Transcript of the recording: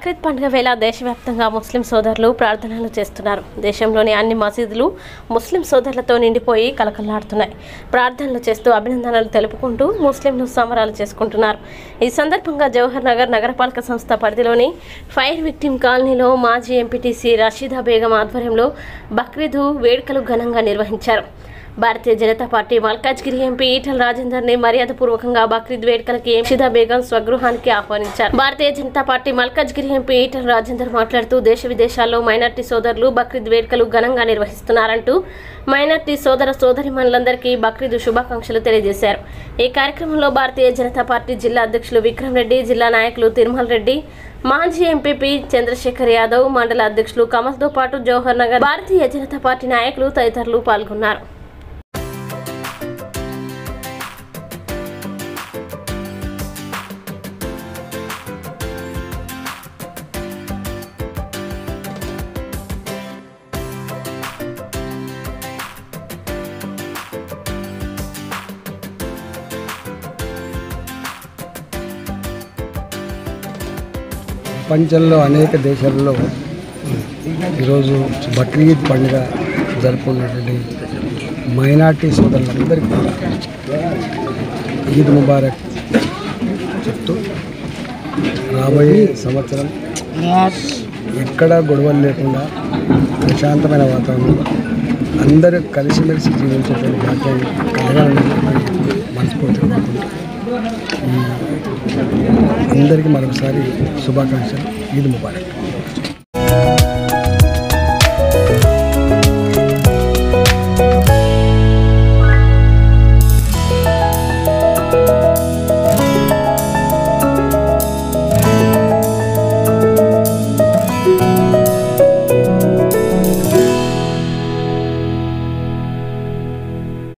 బక్రీద్ పండుగ వేళ దేశవ్యాప్తంగా ముస్లిం సోదరులు ప్రార్థనలు చేస్తున్నారు దేశంలోని అన్ని మసీదులు ముస్లిం సోదరులతో నిండిపోయి కలకల్లాడుతున్నాయి ప్రార్థనలు చేస్తూ అభినందనలు తెలుపుకుంటూ ముస్లింలు సంబరాలు చేసుకుంటున్నారు ఈ సందర్భంగా జవహర్ నగర్ నగరపాలక సంస్థ పరిధిలోని ఫైర్ విక్టిమ్ కాలనీలో మాజీ ఎంపీటీసీ రషీదా బేగం ఆధ్వర్యంలో బక్రీద్ వేడుకలు ఘనంగా నిర్వహించారు భారతీయ జనతా పార్టీ మల్కాజ్గిరి ఎంపీ ఈటల రాజేందర్ ని మర్యాదపూర్వకంగా బక్రీద్ వేడుకలకి షిదా బేగం స్వగృహానికి ఆహ్వానించారు భారతీయ జనతా పార్టీ మల్కాజ్గిరి ఎంపీ ఈటల రాజేందర్ మాట్లాడుతూ దేశ విదేశాల్లో మైనార్టీ సోదరులు బక్రీద్ వేడుకలు ఘనంగా నిర్వహిస్తున్నారంటూ మైనార్టీ సోదర సోదరిమణులందరికీ బక్రీద్ శుభాకాంక్షలు తెలియజేశారు ఈ కార్యక్రమంలో భారతీయ జనతా పార్టీ జిల్లా అధ్యక్షులు విక్రమ్ రెడ్డి జిల్లా నాయకులు తిరుమల రెడ్డి మాజీ ఎంపీపీ చంద్రశేఖర్ యాదవ్ మండల అధ్యక్షులు కమల్తో పాటు జవహర్ నగర్ భారతీయ జనతా పార్టీ నాయకులు తదితరులు పాల్గొన్నారు ప్రపంచంలో అనేక దేశాలలో ఈరోజు బక్రీద్ పండుగ జరుపుకున్నటువంటి మైనార్టీ సోదరులందరికీ కూడా ఈద్ ముబారక్ చెప్తూ రాబోయే సంవత్సరం ఎక్కడ గొడవలు లేకుండా ప్రశాంతమైన వాతావరణంలో అందరూ కలిసిమెలిసి జీవించేటువంటి భాగ్యాన్ని కలగాలని చెప్పి మనస్ఫూర్తిగా కోరుకుంటూ ఈ అందరికీ మరొకసారి శుభాకాంక్షలు ఈద్ ముబారక్